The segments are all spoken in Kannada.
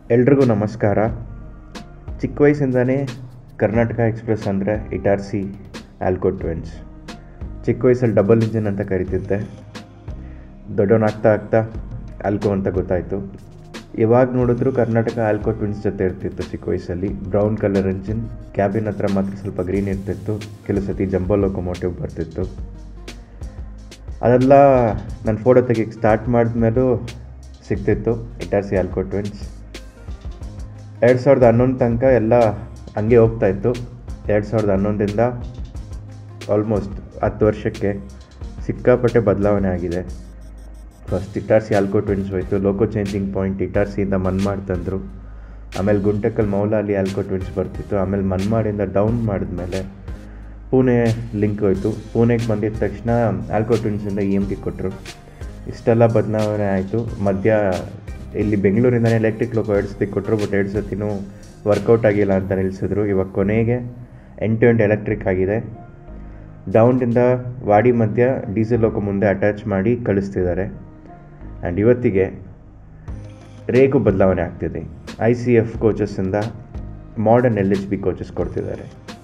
ಎಲ್ರಿಗೂ ನಮಸ್ಕಾರ ಚಿಕ್ಕ ವಯಸ್ಸಿಂದನೇ ಕರ್ನಾಟಕ ಎಕ್ಸ್ಪ್ರೆಸ್ ಅಂದರೆ ಇಟಾರ್ಸಿ ಆಲ್ಕೋ ಟ್ವೆನ್ಸ್ ಚಿಕ್ಕ ವಯಸ್ಸಲ್ಲಿ ಡಬಲ್ ಇಂಜಿನ್ ಅಂತ ಕರಿತಿದ್ದೆ ದೊಡ್ಡವನಾಗ್ತಾ ಆಗ್ತಾ ಆಲ್ಕೋ ಅಂತ ಗೊತ್ತಾಯಿತು ಇವಾಗ ನೋಡಿದ್ರು ಕರ್ನಾಟಕ ಆಲ್ಕೋ ಟ್ವಿನ್ಸ್ ಜೊತೆ ಇರ್ತಿತ್ತು ಚಿಕ್ಕ ವಯಸ್ಸಲ್ಲಿ ಬ್ರೌನ್ ಕಲರ್ ಇಂಜಿನ್ ಕ್ಯಾಬಿನ್ ಹತ್ರ ಮಾತ್ರ ಸ್ವಲ್ಪ ಗ್ರೀನ್ ಇರ್ತಿತ್ತು ಕೆಲವು ಸತಿ ಜಂಬೋ ಲೊಕೊಮೋಟಿವ್ ಬರ್ತಿತ್ತು ಅದೆಲ್ಲ ನಾನು ಫೋಟೋ ತೆಗಿಯಕ್ಕೆ ಸ್ಟಾರ್ಟ್ ಮಾಡಿದ್ಮೇಲೂ ಸಿಗ್ತಿತ್ತು ಇಟಾರ್ಸಿ ಆಲ್ಕೋ ಟ್ವಿನ್ಸ್ ಎರಡು ಸಾವಿರದ ಹನ್ನೊಂದು ತನಕ ಎಲ್ಲ ಹಂಗೆ ಹೋಗ್ತಾ ಇತ್ತು ಎರಡು ಸಾವಿರದ ಹನ್ನೊಂದರಿಂದ ಆಲ್ಮೋಸ್ಟ್ ಹತ್ತು ವರ್ಷಕ್ಕೆ ಸಿಕ್ಕಾಪಟ್ಟೆ ಬದಲಾವಣೆ ಆಗಿದೆ ಫಸ್ಟ್ ಇಟಾರ್ಸಿ ಆಲ್ಕೋ ಟ್ವಿನ್ಸ್ ಹೋಯಿತು ಲೋಕೋ ಚೇಂಜಿಂಗ್ ಪಾಯಿಂಟ್ ಇಟಾರ್ಸಿಯಿಂದ ಮನ್ಮಾಡ್ ತಂದರು ಆಮೇಲೆ ಗುಂಟಕಲ್ ಮೌಲಾಲಿ ಆಲ್ಕೋ ಟ್ವಿನ್ಸ್ ಬರ್ತಿತ್ತು ಆಮೇಲೆ ಮನ್ಮಾಡಿಂದ ಡೌನ್ ಮಾಡಿದ್ಮೇಲೆ ಪುಣೆ ಲಿಂಕ್ ಹೋಯಿತು ಪುಣೆಗೆ ಬಂದಿದ ತಕ್ಷಣ ಆಲ್ಕೋ ಟ್ವಿನ್ಸಿಂದ ಇ ಎಮ್ ಟಿ ಕೊಟ್ಟರು ಇಷ್ಟೆಲ್ಲ ಬದಲಾವಣೆ ಆಯಿತು ಮಧ್ಯ ಇಲ್ಲಿ ಬೆಂಗಳೂರಿಂದನೇ ಎಲೆಕ್ಟ್ರಿಕ್ ಲೋಕೋ ಎರಡು ಸತಿ ಕೊಟ್ಟರು ಬಟ್ ಎರಡು ಸತಿನೂ ವರ್ಕೌಟ್ ಆಗಿಲ್ಲ ಅಂತ ನಿಲ್ಲಿಸಿದ್ರು ಇವಾಗ ಕೊನೆಗೆ ಎಂಟು ಎಂಟು ಎಲೆಕ್ಟ್ರಿಕ್ ಆಗಿದೆ ಡೌನ್ದಿಂದ ವಾಡಿ ಮಧ್ಯ ಡೀಸೆಲ್ ಲೋಕೋ ಮುಂದೆ ಅಟ್ಯಾಚ್ ಮಾಡಿ ಕಳಿಸ್ತಿದ್ದಾರೆ ಆ್ಯಂಡ್ ಇವತ್ತಿಗೆ ರೇಕು ಬದಲಾವಣೆ ಆಗ್ತಿದೆ ಐ ಸಿ ಎಫ್ ಕೋಚಸ್ಸಿಂದ modern L H B coaches ಕೊಡ್ತಿದ್ದಾರೆ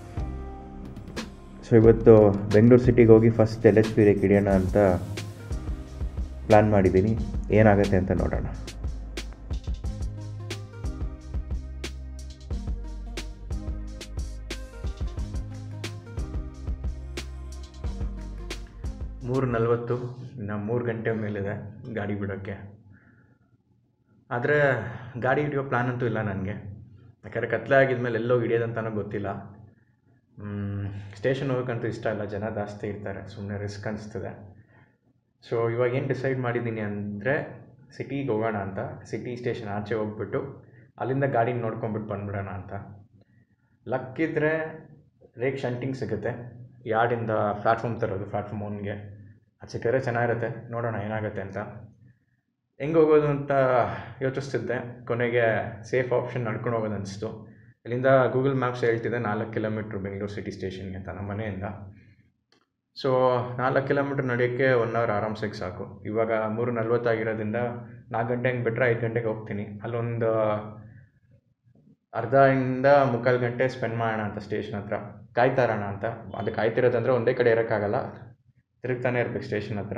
ಸೊ ಇವತ್ತು ಬೆಂಗಳೂರು ಸಿಟಿಗೆ ಹೋಗಿ first L H P rake ಹಿಡಿಯೋಣ ಅಂತ ಪ್ಲ್ಯಾನ್ ಮಾಡಿದ್ದೀನಿ ಏನಾಗುತ್ತೆ ಅಂತ ನೋಡೋಣ ಮೂರು ನಲವತ್ತು ಇನ್ನು ಮೂರು ಗಂಟೆ ಮೇಲಿದೆ ಗಾಡಿ ಬಿಡೋಕ್ಕೆ ಆದರೆ ಗಾಡಿ ಹಿಡಿಯೋ ಪ್ಲ್ಯಾನ್ ಅಂತೂ ಇಲ್ಲ ನನಗೆ ಯಾಕಂದರೆ ಕತ್ಲೆ ಆಗಿದ್ಮೇಲೆ ಎಲ್ಲೋ ಹಿಡಿಯೋದಂತನೂ ಗೊತ್ತಿಲ್ಲ ಸ್ಟೇಷನ್ ಹೋಗೋಕ್ಕಂತೂ ಇಷ್ಟ ಇಲ್ಲ ಜನ ಜಾಸ್ತಿ ಇರ್ತಾರೆ ಸುಮ್ಮನೆ ರಿಸ್ಕ್ ಅನಿಸ್ತದೆ ಸೊ ಇವಾಗ ಏನು ಡಿಸೈಡ್ ಮಾಡಿದ್ದೀನಿ ಅಂದರೆ ಸಿಟಿಗೆ ಹೋಗೋಣ ಅಂತ ಸಿಟಿ ಸ್ಟೇಷನ್ ಆಚೆ ಹೋಗ್ಬಿಟ್ಟು ಅಲ್ಲಿಂದ ಗಾಡಿ ನೋಡ್ಕೊಂಬಿಟ್ಟು ಬಂದ್ಬಿಡೋಣ ಅಂತ ಲಕ್ಕಿದ್ರೆ ರೇಕ್ ಶಂಟಿಂಗ್ ಸಿಗುತ್ತೆ ಯಾರ್ಡಿಂದ ಪ್ಲ್ಯಾಟ್ಫಾರ್ಮ್ ತರೋದು ಪ್ಲ್ಯಾಟ್ಫಾರ್ಮ್ ಒನ್ಗೆ ಅದು ಸಿಕ್ಕಿದ್ರೆ ಚೆನ್ನಾಗಿರುತ್ತೆ ನೋಡೋಣ ಏನಾಗುತ್ತೆ ಅಂತ ಹೆಂಗೆ ಹೋಗೋದು ಅಂತ ಯೋಚಿಸ್ತಿದ್ದೆ ಕೊನೆಗೆ ಸೇಫ್ ಆಪ್ಷನ್ ನಡ್ಕೊಂಡು ಹೋಗೋದು ಅನಿಸ್ತು ಇಲ್ಲಿಂದ ಗೂಗಲ್ ಮ್ಯಾಪ್ಸ್ ಹೇಳ್ತಿದೆ ನಾಲ್ಕು ಕಿಲೋಮೀಟ್ರ್ ಬೆಂಗಳೂರು ಸಿಟಿ ಸ್ಟೇಷನ್ಗೆ ಅಂತ ನಮ್ಮ ಮನೆಯಿಂದ ಸೊ ನಾಲ್ಕು ಕಿಲೋಮೀಟ್ರ್ ನಡೆಯೋಕ್ಕೆ ಒನ್ ಅವರ್ ಆರಾಮ್ಸಾಗಿ ಸಾಕು ಇವಾಗ ಮೂರು ನಲ್ವತ್ತಾಗಿರೋದ್ರಿಂದ ನಾಲ್ಕು ಗಂಟೆ ಹಂಗೆ ಬಿಟ್ಟರೆ ಐದು ಗಂಟೆಗೆ ಹೋಗ್ತೀನಿ ಅಲ್ಲೊಂದು ಅರ್ಧದಿಂದ ಮುಕ್ಕಾಲು ಗಂಟೆ ಸ್ಪೆಂಡ್ ಮಾಡೋಣ ಅಂತ ಸ್ಟೇಷನ್ ಹತ್ರ ಕಾಯ್ತಾ ಇರೋಣ ಅಂತ ಅದು ಕಾಯ್ತಿರೋದಂದರೆ ಒಂದೇ ಕಡೆ ಇರೋಕ್ಕಾಗಲ್ಲ ತಿರುಗ್ತಾನೆ ಇರ್ಬೇಕು ಸ್ಟೇಷನ್ ಹತ್ರ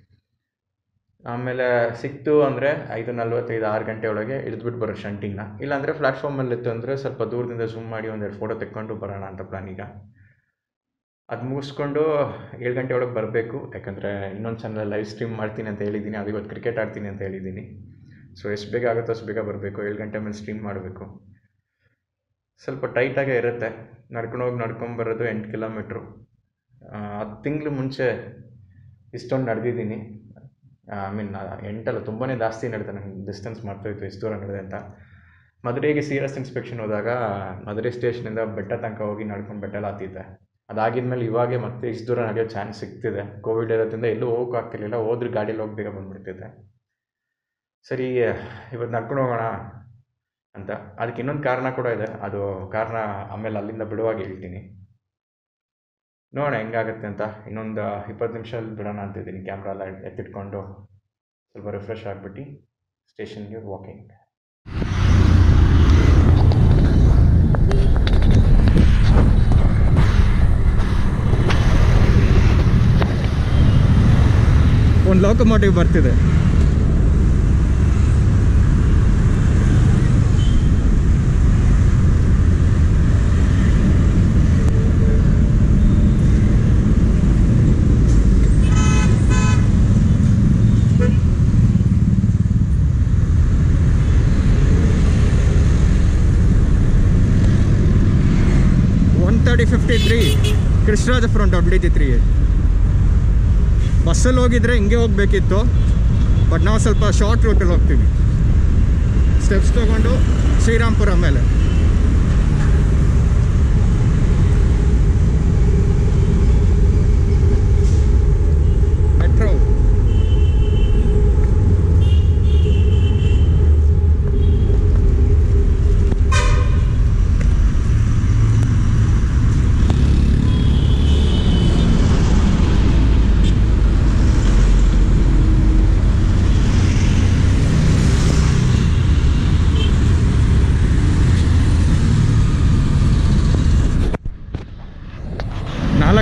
ಆಮೇಲೆ ಸಿಕ್ತು ಅಂದರೆ ಐದು ನಲ್ವತ್ತೈದು ಆರು ಗಂಟೆ ಒಳಗೆ ಇಳಿದ್ಬಿಟ್ಟು ಬರೋ ಶಂಟಿಂಗ್ನ ಇಲ್ಲಾಂದರೆ ಪ್ಲ್ಯಾಟ್ಫಾರ್ಮಲ್ಲಿತ್ತು ಅಂದರೆ ಸ್ವಲ್ಪ ದೂರದಿಂದ ಝೂಮ್ ಮಾಡಿ ಒಂದೆರಡು ಫೋಟೋ ತೆಕ್ಕೊಂಡು ಬರೋಣ ಅಂತ ಪ್ಲಾನ್ ಈಗ ಅದು ಮುಗಿಸ್ಕೊಂಡು ಏಳು ಗಂಟೆ ಒಳಗೆ ಬರಬೇಕು ಯಾಕಂದರೆ ಇನ್ನೊಂದು ಚಾನಲ್ ಲೈವ್ ಸ್ಟ್ರೀಮ್ ಮಾಡ್ತೀನಿ ಅಂತ ಹೇಳಿದ್ದೀನಿ ಅದು ಇವತ್ತು ಕ್ರಿಕೆಟ್ ಆಡ್ತೀನಿ ಅಂತ ಹೇಳಿದ್ದೀನಿ ಸೊ ಎಷ್ಟು ಬೇಗ ಆಗುತ್ತೋ ಅಷ್ಟು ಬೇಗ ಬರಬೇಕು ಏಳು ಗಂಟೆ ಮೇಲೆ ಸ್ಟ್ರೀಮ್ ಮಾಡಬೇಕು ಸ್ವಲ್ಪ ಟೈಟಾಗೇ ಇರುತ್ತೆ ನಡ್ಕೊಂಡೋಗಿ ನಡ್ಕೊಂಬರೋದು ಎಂಟು ಕಿಲೋಮೀಟ್ರು ಹತ್ತು ತಿಂಗಳು ಮುಂಚೆ ಇಷ್ಟೊಂದು ನಡೆದಿದ್ದೀನಿ ಐ ಮೀನ್ ಎಂಟಲ್ಲ ತುಂಬಾ ಜಾಸ್ತಿ ನಡೆದೆ ನನಗೆ ಡಿಸ್ಟೆನ್ಸ್ ಮಾಡ್ತಾಯಿತ್ತು ಎಷ್ಟು ದೂರ ನಡೆದೆ ಅಂತ ಮದುವೆಗೆ ಸೀರಿಯಸ್ ಇನ್ಸ್ಪೆಕ್ಷನ್ ಹೋದಾಗ ಮದುವೆ ಸ್ಟೇಷನಿಂದ ಬೆಟ್ಟ ತನಕ ಹೋಗಿ ನಡ್ಕೊಂಡು ಬೆಟ್ಟ ಎಲ್ಲ ಹತ್ತಿದ್ದೆ ಅದಾಗಿದ್ಮೇಲೆ ಇವಾಗೆ ಮತ್ತೆ ಇಷ್ಟು ದೂರ ನಡೆಯೋ ಚಾನ್ಸ್ ಸಿಗ್ತಿದೆ ಕೋವಿಡ್ ಇರೋದ್ರಿಂದ ಎಲ್ಲೂ ಹೋಗೋಕೆ ಆಗ್ತಿರ್ಲಿಲ್ಲ ಹೋದ್ರೆ ಗಾಡೀಲಿ ಹೋಗಿ ಬೇಗ ಬಂದುಬಿಡ್ತಿದ್ದೆ ಸರಿ ಇವತ್ತು ನಡ್ಕೊಂಡು ಹೋಗೋಣ ಅಂತ ಅದಕ್ಕೆ ಇನ್ನೊಂದು ಕಾರಣ ಕೂಡ ಇದೆ ಅದು ಕಾರಣ ಆಮೇಲೆ ಅಲ್ಲಿಂದ ಬಿಡುವಾಗ ಹೇಳ್ತೀನಿ ನೋಡೋಣ ಹೆಂಗಾಗುತ್ತೆ ಅಂತ ಇನ್ನೊಂದು ಇಪ್ಪತ್ತು ನಿಮಿಷದಲ್ಲಿ ಬಿಡೋಣ ಅಂತಿದ್ದೀನಿ ಕ್ಯಾಮ್ರಾ ಎಲ್ಲ ಎತ್ತಿಟ್ಕೊಂಡು ಸ್ವಲ್ಪ ರಿಫ್ರೆಶ್ ಆಗಿಬಿಟ್ಟು ಸ್ಟೇಷನ್ಗೆ ವಾಕಿಂಗ್ ಒಂದು ಲೋಕೋಮೋಟಿವ್ ಬರ್ತಿದೆ one thirty fifty three Krishnarajapuram W T three ಬಸ್ಸಲ್ಲಿ ಹೋಗಿದ್ರೆ ಹಿಂಗೆ ಹೋಗಬೇಕಿತ್ತು ಬಟ್ ನಾವು ಸ್ವಲ್ಪ ಶಾರ್ಟ್ ರೂಟಲ್ಲಿ ಹೋಗ್ತೀವಿ ಸ್ಟೆಪ್ಸ್ ತೊಗೊಂಡು ಶ್ರೀರಾಮ್ಪುರ ಮೇಲೆ ಮೆಟ್ರೋ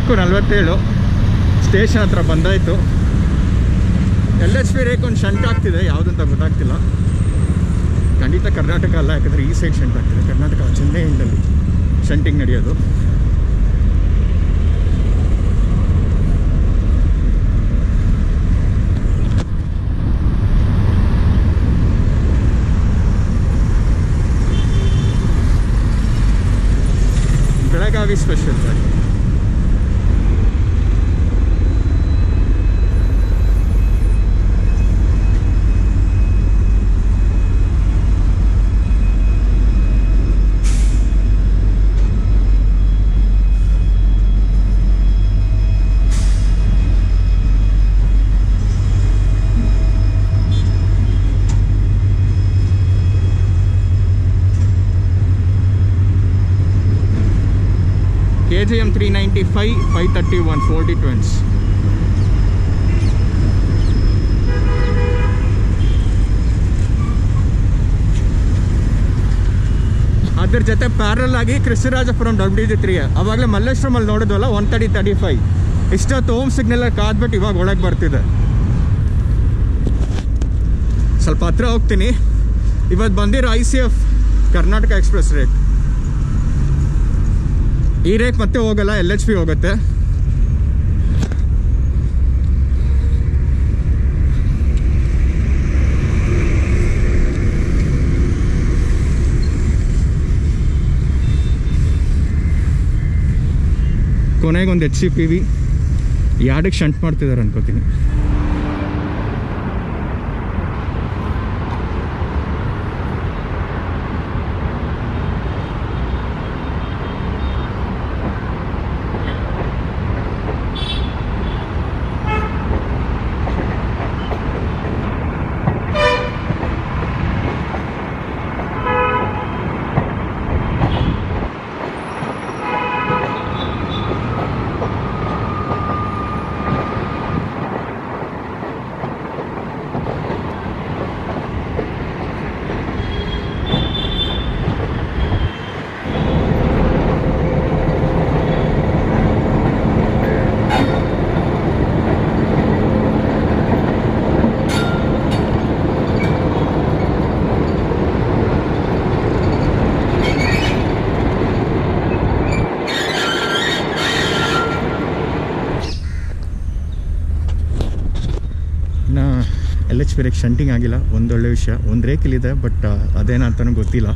ನಾಲ್ಕು ನಲ್ವತ್ತೇಳು ಸ್ಟೇಷನ್ ಹತ್ರ ಬಂದಾಯಿತು ಎಲ್ ಎಚ್ ಪಿ ರೇಕ್ ಒಂದು ಶಂಟ್ ಆಗ್ತಿದೆ ಯಾವುದಂತ ಗೊತ್ತಾಗ್ತಿಲ್ಲ ಖಂಡಿತ ಕರ್ನಾಟಕ ಅಲ್ಲ ಯಾಕಂದರೆ ಈ ಸೈಡ್ ಶಂಟ್ ಆಗ್ತಿದೆ ಕರ್ನಾಟಕ ಚೆನ್ನೈ ಎಂಡಲ್ಲಿ ಶಂಟಿಂಗ್ ನಡೆಯೋದು ಬೆಳಗಾವಿ ಸ್ಪೆಷಲ್ ಗಾಡಿ K G M three ninety five five thirty one forty ಟ್ವೆಂಟ್ಸ್ ಅದ್ರ ಜೊತೆ ಪ್ಯಾರಲ್ ಆಗಿ ಕೃಷ್ಣರಾಜಪುರಂ ಡಬ್ಲ್ಯೂ ಜಿ ತ್ರೀ ಅವಾಗಲೇ ಮಲ್ಲೇಶ್ವರಮಲ್ಲಿ ನೋಡಿದ್ವಲ್ಲ ಒನ್ ತರ್ಟಿ ತರ್ಟಿ ಫೈವ್ ಇಷ್ಟೊತ್ತು ಹೋಮ್ ಸಿಗ್ನಲ್ ಕಾದ್ಬಿಟ್ಟು ಇವಾಗ ಒಳಗೆ ಬರ್ತಿದೆ ಸ್ವಲ್ಪ ಹತ್ರ ಹೋಗ್ತೀನಿ ಇವತ್ತು ಬಂದಿರೋ I C F Karnataka express rate ಈ ರೇಟ್ ಮತ್ತೆ ಹೋಗಲ್ಲ ಎಲ್ ಎಚ್ ಪಿ ಹೋಗುತ್ತೆ ಕೊನೆಗೆ ಒಂದು ಎಚ್ ಸಿ ಪಿ ವಿ ಯಾಡಕ್ಕೆ ಶಂಟ್ ಮಾಡ್ತಿದ್ದಾರೆ ಅನ್ಕೋತೀನಿ ಇನ್ನು L H P rake shunting ಆಗಿಲ್ಲ ಒಂದೊಳ್ಳೆ ವಿಷಯ ಒಂದು ರೇಕಲ್ಲಿದೆ ಬಟ್ ಅದೇನಂತನೂ ಗೊತ್ತಿಲ್ಲ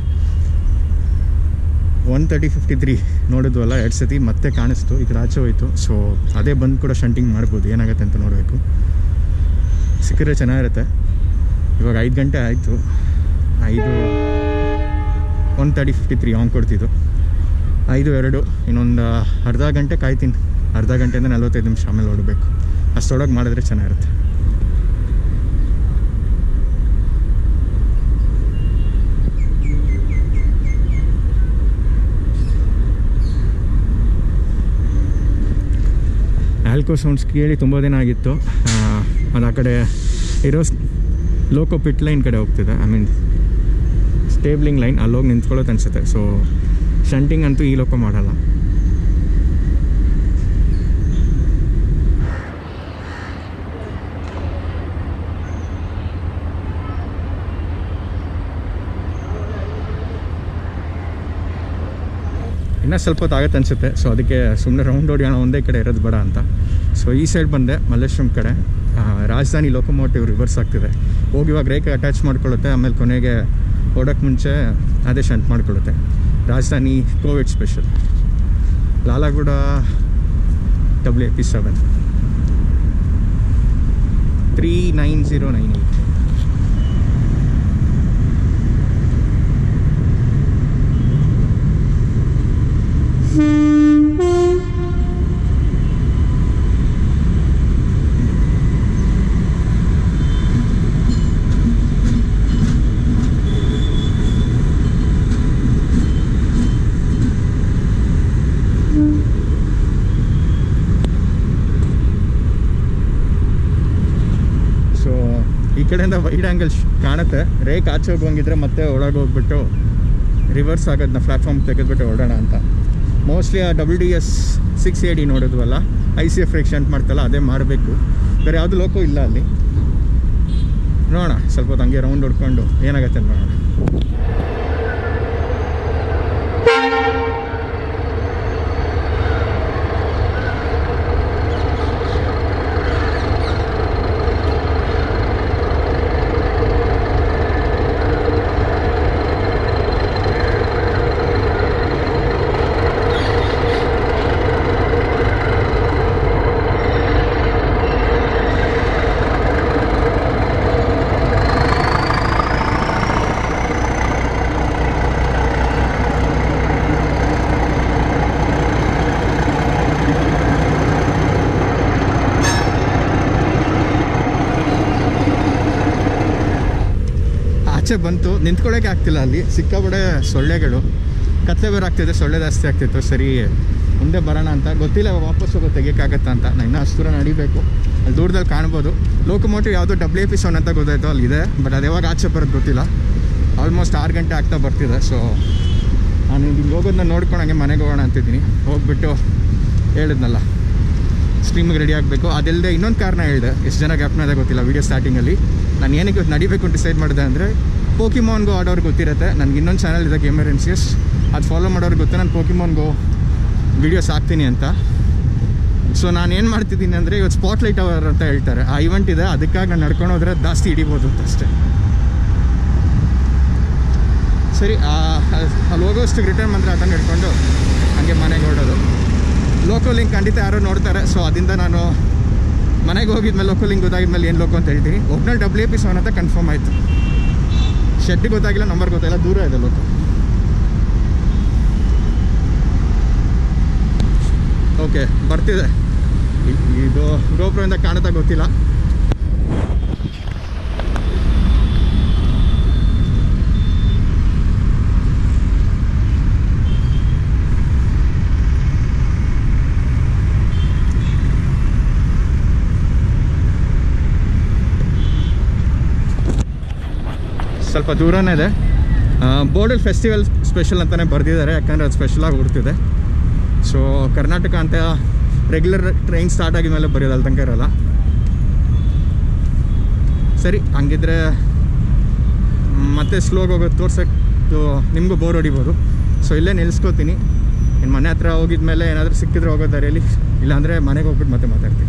ಒನ್ ತರ್ಟಿ ಫಿಫ್ಟಿ ತ್ರೀ ನೋಡಿದ್ವಲ್ಲ ಎರಡು ಸತಿ ಮತ್ತೆ ಕಾಣಿಸ್ತು ಈ ಕಡೆ ಆಚೆ ಹೋಯ್ತು ಸೊ ಅದೇ ಬಂದು ಕೂಡ ಶಂಟಿಂಗ್ ಮಾಡ್ಬೋದು ಏನಾಗುತ್ತೆ ಅಂತ ನೋಡಬೇಕು ಸಿಕ್ಕಿದ್ರೆ ಚೆನ್ನಾಗಿರುತ್ತೆ ಇವಾಗ ಐದು ಗಂಟೆ ಆಯಿತು ಐದು one thirty fifty three on ಕೊಡ್ತಿದ್ದು ಐದು ಎರಡು ಇನ್ನೊಂದು ಅರ್ಧ ಗಂಟೆ ಕಾಯ್ತೀನಿ ಅರ್ಧ ಗಂಟೆಯಿಂದ ನಲ್ವತ್ತೈದು ನಿಮಿಷ ಆಮೇಲೆ ನೋಡಬೇಕು ಅಷ್ಟೊಳಗೆ ಮಾಡಿದ್ರೆ ಚೆನ್ನಾಗಿರುತ್ತೆ ಆಲ್ಕೋ ಸೌಂಡ್ಸ್ ಕೇಳಿ ತುಂಬ ದಿನ ಆಗಿತ್ತು ಅದು ಆ ಕಡೆ ಇರೋ ಲೋಕೋ ಪಿಟ್ ಲೈನ್ ಕಡೆ ಹೋಗ್ತಿದೆ ಐ ಮೀನ್ ಸ್ಟೇಬ್ಲಿಂಗ್ ಲೈನ್ ಅಲ್ಲೋಗಿ ನಿಂತ್ಕೊಳ್ಳೋದು ಅನಿಸುತ್ತೆ ಸೊ ಶಂಟಿಂಗ್ ಅಂತೂ ಈ ಲೋಕೋ ಮಾಡಲ್ಲ ಇನ್ನೂ ಸ್ವಲ್ಪ ಹೊತ್ತು ಆಗುತ್ತೆ ಅನಿಸುತ್ತೆ ಸೊ ಅದಕ್ಕೆ ಸುಮ್ಮನೆ ರೌಂಡ್ ಹೊಡಿಯೋಣ ಒಂದೇ ಕಡೆ ಇರೋದು ಬೇಡ ಅಂತ ಸೊ ಈ ಸೈಡ್ ಬಂದೆ ಮಲ್ಲೇಶ್ವರಂ ಕಡೆ ಆ, ರಾಜಧಾನಿ ಲೋಕೋಮೋಟಿವ್ ರಿವರ್ಸ್ ಆಗ್ತಿದೆ ಹೋಗಿ ಇವಾಗ ರೇಕ್ ಅಟ್ಯಾಚ್ ಮಾಡ್ಕೊಳ್ಳುತ್ತೆ ಆಮೇಲೆ ಕೊನೆಗೆ ಓಡೋಕ್ಕೆ ಮುಂಚೆ ಅದೇ ಶಂಟ್ ಮಾಡ್ಕೊಳ್ಳುತ್ತೆ Rajdhani Covid special Lalaguda W A P seven three nine zero nine eight so ಈ ಕಡೆಯಿಂದ ವೈಡ್ ಆ್ಯಂಗಲ್ ಕಾಣುತ್ತೆ ರೇಕ್ ಆಚೆ ಹೋಗಿ ಹೋಗಿದ್ರೆ ಮತ್ತೆ ಒಳಗೆ ಹೋಗ್ಬಿಟ್ಟು ರಿವರ್ಸ್ ಆಗೋದನ್ನ ಪ್ಲಾಟ್ಫಾರ್ಮ್ ತೆಗೆದ್ಬಿಟ್ಟು ಓಡೋಣ ಅಂತ ಮೋಸ್ಟ್ಲಿ ಆ double D S six A D ನೋಡಿದ್ವಲ್ಲ ಐ ಸಿ ಎಫ್ ಶಂಟ್ ಮಾಡ್ತಲ್ಲ ಅದೇ ಮಾಡಬೇಕು ಬೇರೆ ಯಾವುದು ಲೋಕೋ ಇಲ್ಲ ಅಲ್ಲಿ ನೋಡೋಣ ಸ್ವಲ್ಪ ಹೊತ್ತು ಹಂಗೆ ರೌಂಡ್ ಹೊಡ್ಕೊಂಡು ಏನಾಗತ್ತೆ ನೋಡೋಣ ಆಚೆ ಬಂತು ನಿಂತ್ಕೊಳ್ಳೋಕೆ ಆಗ್ತಿಲ್ಲ ಅಲ್ಲಿ ಸಿಕ್ಕಾಬಡೆ ಸೊಳ್ಳೆಗಳು ಕತ್ಲೆ ಬೇರೆ ಆಗ್ತಿದೆ ಸೊಳ್ಳೆ ಜಾಸ್ತಿ ಆಗ್ತಿತ್ತು ಸರಿ ಮುಂದೆ ಬರೋಣ ಅಂತ ಗೊತ್ತಿಲ್ಲ ವಾಪಸ್ ಹೋಗೋ ತೆಗಿಯೋಕ್ಕಾಗತ್ತಾ ಅಂತ ನಾನು ಇನ್ನೂ ಅಷ್ಟು ದೂರ ನಡಿಬೇಕು ಅಲ್ಲಿ ದೂರದಲ್ಲಿ ಕಾಣ್ಬೋದು ಲೋಕೋಮೋಟಿವ್ ಯಾವುದೋ ಡಬ್ಲ್ಯೂ ಎ ಪಿ ಸೋನ್ ಅಂತ ಗೊತ್ತಾಯ್ತು ಅಲ್ಲಿ ಇದೆ ಬಟ್ ಅದು ಯಾವಾಗ ಆಚೆ ಬರೋದು ಗೊತ್ತಿಲ್ಲ ಆಲ್ಮೋಸ್ಟ್ ಆರು ಗಂಟೆ ಆಗ್ತಾ ಬರ್ತಿದೆ ಸೊ ನಾನು ಇಲ್ಲಿ ಹೋಗೋದನ್ನ ನೋಡ್ಕೊಂಡು ಹಂಗೆ ಮನೆಗೆ ಹೋಗೋಣ ಅಂತಿದ್ದೀನಿ ಹೋಗ್ಬಿಟ್ಟು ಹೇಳಿದ್ನಲ್ಲ ಸ್ಟ್ರೀಮಿಗೆ ರೆಡಿ ಆಗಬೇಕು ಅದಲ್ಲದೆ ಇನ್ನೊಂದು ಕಾರಣ ಹೇಳಿದೆ ಎಷ್ಟು ಜನ ಜ್ಞಾಪನ ಇದೆ ಗೊತ್ತಿಲ್ಲ ವೀಡಿಯೋ ಸ್ಟಾರ್ಟಿಂಗಲ್ಲಿ ನಾನು ಏನಕ್ಕೆ ಇವತ್ತು ನಡಿಬೇಕು ಅಂತ ಡಿಸೈಡ್ ಮಾಡಿದೆ ಅಂದರೆ ಪೋಕಿಮಾನ್ಗೋ ಆಡೋರು ಗೊತ್ತಿರುತ್ತೆ ನನಗೆ ಇನ್ನೊಂದು ಚಾನಲ್ ಇದೆ ಗೇಮರ್ ಎನ್ಸಿಯಸ್ ಅದು ಫಾಲೋ ಮಾಡೋರು ಗೊತ್ತು ನಾನು ಪೋಕಿಮಾನ್ಗೋ ವೀಡಿಯೋಸ್ ಹಾಕ್ತೀನಿ ಅಂತ ಸೊ ನಾನು ಏನು ಮಾಡ್ತಿದ್ದೀನಿ ಅಂದರೆ ಇವತ್ತು ಸ್ಪಾಟ್ ಲೈಟ್ ಅವರ್ ಅಂತ ಹೇಳ್ತಾರೆ ಆ ಇವೆಂಟ್ ಇದೆ ಅದಕ್ಕಾಗಿ ನಾನು ನಡ್ಕೊಂಡು ಹೋದ್ರೆ ಜಾಸ್ತಿ ಹಿಡಿಬೋದು ಅಂತ ಅಷ್ಟೇ ಸರಿ ಆ- ಅಲ್ಲಿ ಹೋಗೋಷ್ಟು ರಿಟರ್ನ್ ಬಂದರೆ ಅದನ್ನು ಹಿಡ್ಕೊಂಡು ಹಾಗೆ ಮನೆಗೆ ಹೊರಡೋದು ಲೋಕೋ ಲಿಂಕ್ ಖಂಡಿತ ಯಾರೋ ನೋಡ್ತಾರೆ ಸೊ ಅದರಿಂದ ನಾನು ಮನೆಗೆ ಹೋಗಿದ್ಮೇಲೆ ಲೋಕೋ ಲಿಂಕ್ ಗೊತ್ತಾಗಿದ್ಮೇಲೆ ಏನು ಲೋಕೋ ಅಂತ ಹೇಳ್ತೀನಿ ಒಬ್ನಲ್ಲಿ ಡಬ್ಲ್ಯೂ ಪಿ ಸೋನ್ ಅಂತ ಕನ್ಫರ್ಮ್ ಆಯಿತು ಶೆಡ್ ಗೊತ್ತಾಗಿಲ್ಲ ನಂಬರ್ ಗೊತ್ತಾಗಿಲ್ಲ ದೂರ ಇದೆ ಲೋಕೋ ಓಕೆ ಬರ್ತಿದೆ ಇ- ಇದು ಗೋಪುರದಿಂದ ಕಾಣುತ್ತಾ ಗೊತ್ತಿಲ್ಲ ಸ್ವಲ್ಪ ದೂರನೇ ಇದೆ ಬೋರ್ಡಲ್ ಫೆಸ್ಟಿವಲ್ ಸ್ಪೆಷಲ್ ಅಂತಲೇ ಬರೆದಿದ್ದಾರೆ ಯಾಕಂದರೆ ಅದು ಸ್ಪೆಷಲಾಗಿ ಹುಡ್ತಿದೆ ಸೊ ಕರ್ನಾಟಕ ಅಂತ ರೆಗ್ಯುಲರ್ ಟ್ರೈನ್ ಸ್ಟಾರ್ಟ್ ಆಗಿದ ಮೇಲೆ ಬರೆಯೋದು ಅಲ್ಲಿ ತನಕ ಇರಲ್ಲ ಸರಿ ಹಂಗಿದ್ರೆ ಮ್, ಮತ್ತೆ ಸ್ಲೋಗಿ ಹೋಗೋದು ತೋರ್ಸಕ್ಕೆ ನಿಮಗೂ ಬೋರ್ ಹೊಡಿಬೋದು ಸೊ ಇಲ್ಲೇ ನಿಲ್ಲಿಸ್ಕೋತೀನಿ ಇನ್ನು ಮನೆ ಹತ್ರ ಹೋಗಿದ್ಮೇಲೆ ಏನಾದರೂ ಸಿಕ್ಕಿದ್ರೆ ಹೋಗೋ ದಾರಿಯಲ್ಲಿ ಇಲ್ಲಾಂದರೆ ಮನೆಗೆ ಹೋಗ್ಬಿಟ್ಟು ಮತ್ತೆ ಮಾತಾಡ್ತೀನಿ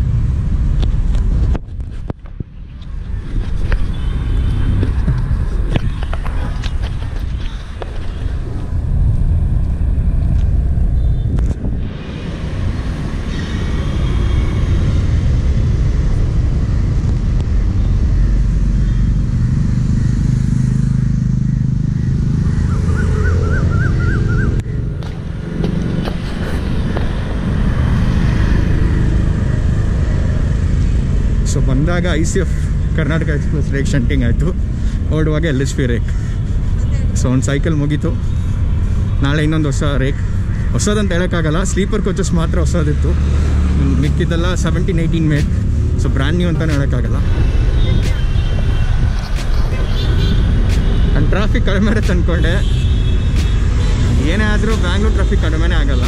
ಸೊ ಬಂದಾಗ I C F Karnataka express rake shunting ಆಯಿತು ಹೊರಡುವಾಗ L H P rake so ಒಂದು ಸೈಕಲ್ ಮುಗೀತು ನಾಳೆ ಇನ್ನೊಂದು ಹೊಸ ರೇಕ್ ಹೊಸದಂತ ಹೇಳೋಕ್ಕಾಗಲ್ಲ ಸ್ಲೀಪರ್ ಕೋಚಸ್ ಮಾತ್ರ ಹೊಸದಿತ್ತು ಇನ್ನು ಮಿಕ್ಕಿದ್ದೆಲ್ಲ seventeen eighteen made so brand new ಅಂತಲೇ ಹೇಳೋಕ್ಕಾಗಲ್ಲ ನಾನು ಟ್ರಾಫಿಕ್ ಕಡಿಮೆ ಇರುತ್ತೆ ಅಂದ್ಕೊಂಡೆ ಏನೇ ಆದರೂ ಬ್ಯಾಂಗ್ಳೂರ್ ಟ್ರಾಫಿಕ್ ಕಡಿಮೆನೇ ಆಗಲ್ಲ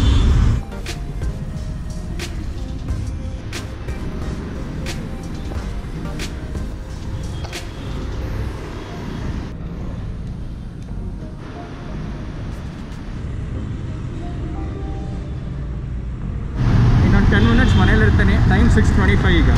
ಇನ್ನೊಂದು ಟೆನ್ ಮಿನಿಟ್ಸ್ ಮನೇಲಿ ಇರ್ತೀನಿ ಟೈಮ್ ಸಿಕ್ಸ್ ಟ್ವೆಂಟಿ ಫೈವ್ ಈಗ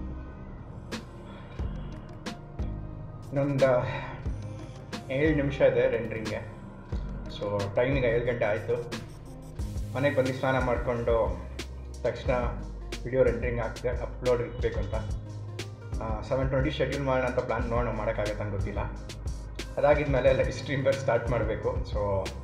ಇನ್ನೊಂದು ಏಳು ನಿಮಿಷ ಇದೆ ರೆಂಡ್ರಿಂಗ್ಗೆ ಸೊ ಟೈಮ್ ಈಗ ಏಳು ಗಂಟೆ ಆಯಿತು ಮನೆಗೆ ಬಂದು ಸ್ನಾನ ಮಾಡಿಕೊಂಡು ತಕ್ಷಣ ವಿಡಿಯೋ ರೆಂಡ್ರಿಂಗ್ ಆಗ್ತದೆ ಅಪ್ಲೋಡ್ ಇರಬೇಕು ಅಂತ ಸೆವೆನ್ ಟ್ವೆಂಟಿ ಶೆಡ್ಯೂಲ್ ಮಾಡೋಣ ಅಂತ ಪ್ಲ್ಯಾನ್ ನೋಡೋಣ ಮಾಡೋಕ್ಕಾಗತ್ತೆ ಅಂತ ಗೊತ್ತಿಲ್ಲ ಅದಾಗಿದ್ಮೇಲೆ ಲೈವ್ ಸ್ಟ್ರೀಮ್ ಬೇರೆ ಸ್ಟಾರ್ಟ್ ಮಾಡಬೇಕು ಸೊ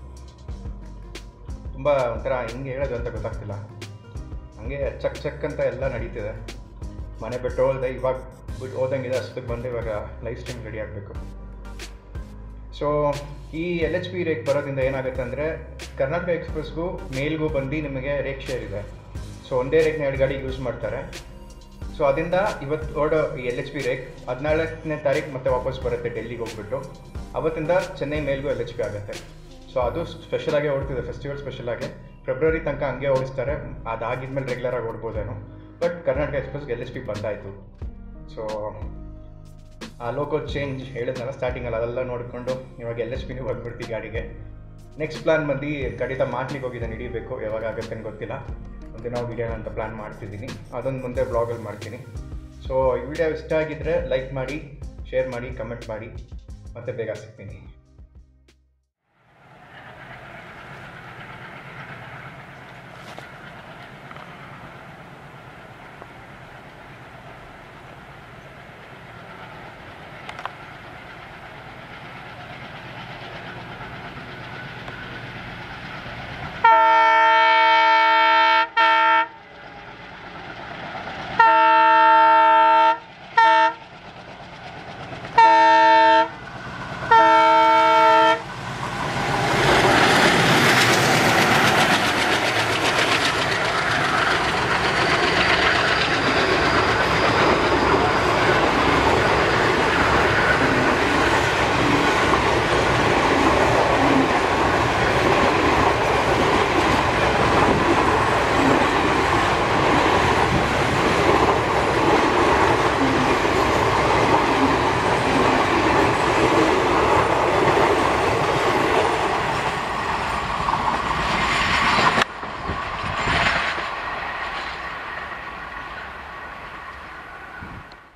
ತುಂಬ ಒಂಥರ ಹೆಂಗೆ ಹೇಳೋದು ಅಂತ ಗೊತ್ತಾಗ್ತಿಲ್ಲ ಹಂಗೆ ಚಕ್ ಚಕ್ ಅಂತ ಎಲ್ಲ ನಡೀತಿದೆ ಮನೆ ಬಿಟ್ಟು ಹೋಲ್ದೆ ಇವಾಗ ಬಿಟ್ಟು ಹೋದಂಗಿದೆ ಅಷ್ಟಕ್ಕೆ ಬಂದು ಇವಾಗ ಲೈವ್ ಸ್ಟ್ರೀಮ್ ರೆಡಿ ಆಗಬೇಕು ಸೊ ಈ ಎಲ್ ಎಚ್ ಪಿ ರೇಕ್ ಬರೋದ್ರಿಂದ ಏನಾಗುತ್ತೆ ಅಂದರೆ ಕರ್ನಾಟಕ ಎಕ್ಸ್ಪ್ರೆಸ್ಗೂ ಮೇಲ್ಗೂ ಬಂದು ನಿಮಗೆ ರೇಕ್ ಶೇರ್ ಇದೆ ಸೊ ಒಂದೇ ರೇಕ್ನ ಎರಡು ಗಾಡಿ ಯೂಸ್ ಮಾಡ್ತಾರೆ ಸೊ ಅದರಿಂದ ಇವತ್ತು ಓಡೋ ಈ ಎಲ್ ಎಚ್ ಪಿ ರೇಕ್ ಹದಿನಾಲ್ಕನೇ ತಾರೀಕು ಮತ್ತೆ ವಾಪಸ್ ಬರುತ್ತೆ ಡೆಲ್ಲಿಗೆ ಹೋಗ್ಬಿಟ್ಟು ಅವತ್ತಿಂದ ಚೆನ್ನೈ ಮೇಲ್ಗೂ ಎಲ್ ಎಚ್ ಪಿ ಆಗುತ್ತೆ ಸೊ ಅದು ಸ್ಪೆಷಲಾಗಿ ಓಡ್ತಿದೆ ಫೆಸ್ಟಿವಲ್ ಸ್ಪೆಷಲಾಗಿ ಫೆಬ್ರವರಿ ತನಕ ಹಂಗೆ ಓಡಿಸ್ತಾರೆ ಅದಾಗಿದ್ಮೇಲೆ ರೆಗ್ಯುಲರಾಗಿ ಓಡ್ಬೋದೇನೋ ಬಟ್ ಕರ್ನಾಟಕ ಎಕ್ಸ್ಪ್ರೆಸ್ಗೆ ಎಲ್ ಎಸ್ ಪಿ ಬಂದಾಯಿತು ಸೊ ಆ ಲೋಕೋ ಚೇಂಜ್ ಹೇಳಿದ್ನಲ್ಲ ಸ್ಟಾರ್ಟಿಂಗಲ್ಲಿ ಅದೆಲ್ಲ ನೋಡಿಕೊಂಡು ಇವಾಗ ಎಲ್ ಎಸ್ ಪಿನೂ ಬಂದ್ಬಿಡ್ತೀವಿ ಗಾಡಿಗೆ ನೆಕ್ಸ್ಟ್ ಪ್ಲ್ಯಾನ್ ಬಂದು ಖಂಡಿತ ಮಾರ್ಚ್ಲಿಗೆ ಹೋಗಿದ್ದಾನೆ ಹಿಡಿಬೇಕು ಯಾವಾಗ ಆಗುತ್ತೆ ಅಂತ ಗೊತ್ತಿಲ್ಲ ಒಂದಿನ ವಿಡಿಯೋನ ಅಂತ ಪ್ಲ್ಯಾನ್ ಮಾಡ್ತಿದ್ದೀನಿ ಅದೊಂದು ಮುಂದೆ ಬ್ಲಾಗಲ್ಲಿ ಮಾಡ್ತೀನಿ ಸೊ ಈ ವಿಡಿಯೋ ಇಷ್ಟ ಆಗಿದ್ದರೆ ಲೈಕ್ ಮಾಡಿ ಶೇರ್ ಮಾಡಿ ಕಮೆಂಟ್ ಮಾಡಿ ಮತ್ತೆ ಬೇಗ ಸಿಗ್ತೀನಿ